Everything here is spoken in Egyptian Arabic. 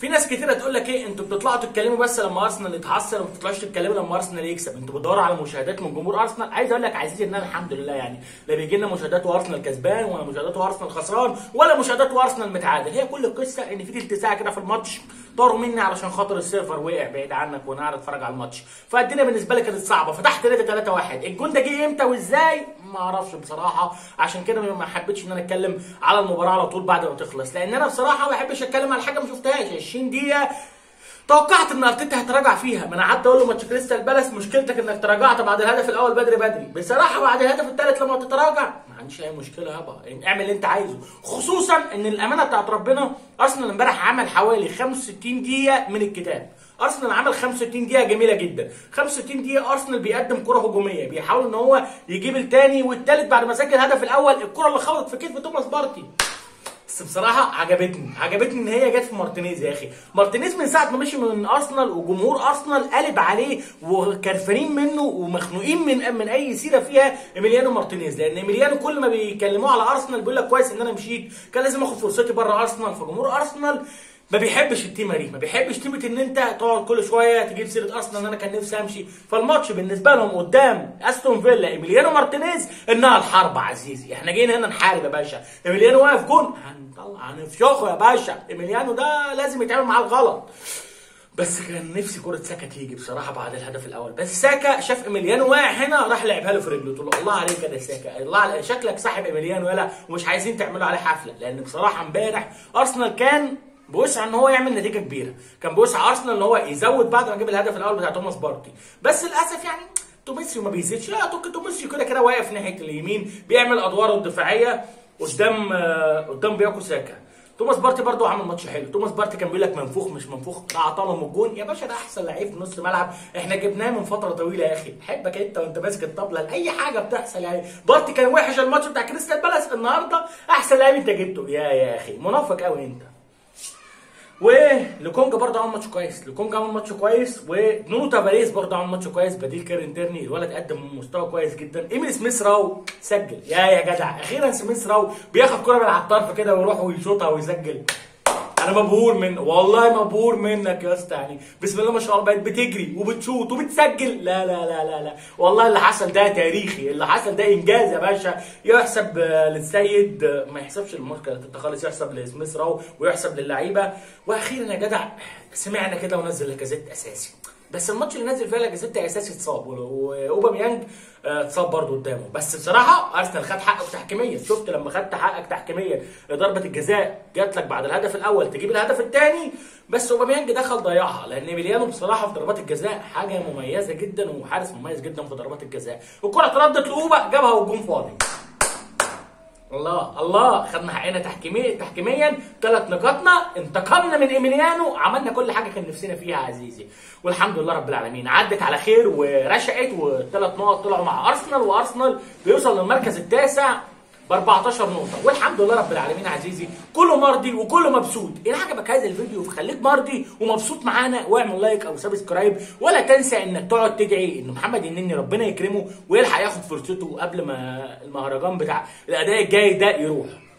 في ناس كتيره تقول لك ايه انتوا بتطلعوا تتكلموا بس لما ارسنال يتحسن وما بتطلعوش تتكلموا لما ارسنال يكسب انتوا بتدوروا على مشاهدات من جمهور ارسنال عايز اقول لك عزيزي ان انا الحمد لله يعني لا بيجي لنا مشاهدات وارسنال كسبان ولا مشاهدات وارسنال خسران ولا مشاهدات وارسنال متعادل هي كل القصه ان في تلت ساعه كده في الماتش طاروا مني علشان خاطر السيرفر وقع بعيد عنك وانا قاعد اتفرج على الماتش فالدنيا بالنسبه لي كانت صعبه فتحت 3 3 1 الجون ده جه امتى وازاي ما اعرفش بصراحه عشان كده ما حبيتش ان انا اتكلم على المباراه على طول بعد ما تخلص لان انا بصراحه ما بحبش اتكلم على حاجه ما شفتهاش 20 دقيقه توقعت ان ارتيتا هيتراجع فيها ما انا قعدت اقول له ماتش كريستال بالاس مشكلتك انك تراجعت بعد الهدف الاول بدري بدري بصراحه بعد الهدف الثالث لما تتراجع ما عنديش اي مشكله يابا اعمل اللي انت عايزه خصوصا ان الامانه بتاعت ربنا ارسنال امبارح عمل حوالي 65 دقيقه من الكتاب ارسنال عمل 65 دقيقه جميله جدا 65 دقيقه ارسنال بيقدم كره هجوميه بيحاول ان هو يجيب الثاني والثالث بعد ما سجل الهدف الاول الكره اللي خبطت في كتف توماس بارتي بس بصراحه عجبتني عجبتني ان هي جت في مارتينيز يا اخي مارتينيز من ساعه ما مشي من ارسنال وجمهور ارسنال قلب عليه وكرفانين منه ومخنوقين من من اي سيره فيها ايميليانو مارتينيز لان ايميليانو كل ما بيكلموه على ارسنال بيقول لك كويس ان انا مشيت كان لازم اخد فرصتي بره ارسنال فجمهور ارسنال ما بيحبش التيمه دي ما بيحبش تيمه ان انت تقعد كل شويه تجيب سيره ارسنال ان انا كان نفسي امشي فالماتش بالنسبه لهم قدام استون فيلا ايميليانو مارتينيز انها الحرب عزيزي احنا جايين هنا نحارب يا باشا ايميليانو واقف جون هنطلع هنفشخه يا باشا ايميليانو ده لازم يتعمل معاه الغلط بس كان نفسي كرة ساكا تيجي بصراحة بعد الهدف الأول، بس ساكا شاف إيميليانو واقع هنا راح لعبها له في رجله، تقول له الله عليك يا ساكا، الله عليك شكلك صاحب إيميليانو يلا ومش عايزين تعملوا عليه حفلة، لأن بصراحة امبارح أرسنال كان بيسعى ان هو يعمل نتيجه كبيره كان بيسعى ارسنال ان هو يزود بعد ما جاب الهدف الاول بتاع توماس بارتي بس للاسف يعني توميسيو ما بيزيدش لا توميسيو كده كده واقف ناحيه اليمين بيعمل ادواره الدفاعيه قدام قدام بياكو ساكا توماس بارتي برضه عمل ماتش حلو توماس بارتي كان بيقول لك منفوخ مش منفوخ راح عطاهم الجون يا باشا ده احسن لعيب في نص ملعب احنا جبناه من فتره طويله يا اخي حبك انت وانت ماسك الطبله لاي حاجه بتحصل يعني بارتي كان وحش الماتش بتاع كريستال بالاس النهارده احسن لعيب انت جبته يا يا اخي منافق قوي انت ولوكونجا برضه عمل ماتش كويس لوكونجا عمل ماتش كويس ونونو تافاريز برضه عمل ماتش كويس بديل كارين تيرني الولد قدم مستوى كويس جدا ايميل سميث راو سجل يا يا جدع اخيرا سميث راو بياخد كره من على الطرف كده ويروح ويشوطها ويسجل انا مبهور من والله مبهور منك يا اسطى يعني بسم الله ما شاء الله بقت بتجري وبتشوط وبتسجل لا لا لا لا لا والله اللي حصل ده تاريخي اللي حصل ده انجاز يا باشا يحسب للسيد ما يحسبش للماركه خالص يحسب لسميث راو ويحسب للعيبه واخيرا يا جدع سمعنا كده ونزل لاكازيت اساسي بس الماتش اللي نزل فيه لاكازيت اساسي اتصاب واوباميانج اتصاب برضه قدامه بس بصراحه ارسنال خد حقه تحكيميا شفت لما خدت حقك تحكيميا ضربه الجزاء جات لك بعد الهدف الاول تجيب الهدف الثاني بس اوباميانج دخل ضيعها لان ايميليانو بصراحه في ضربات الجزاء حاجه مميزه جدا وحارس مميز جدا في ضربات الجزاء الكره اتردت لاوبا جابها والجون فاضي الله الله خدنا حقنا تحكيميا تحكيميا ثلاث نقاطنا انتقمنا من ايميليانو عملنا كل حاجه كان نفسنا فيها عزيزي والحمد لله رب العالمين عدت على خير ورشقت والثلاث نقط طلعوا مع ارسنال وارسنال بيوصل للمركز التاسع ب 14 نقطة والحمد لله رب العالمين عزيزي كله مرضي وكله مبسوط إن عجبك هذا الفيديو فخليك مرضي ومبسوط معانا واعمل لايك أو سبسكرايب ولا تنسى إنك تقعد تدعي إن محمد النني ربنا يكرمه ويلحق ياخد فرصته قبل ما المهرجان بتاع الأداء الجاي ده يروح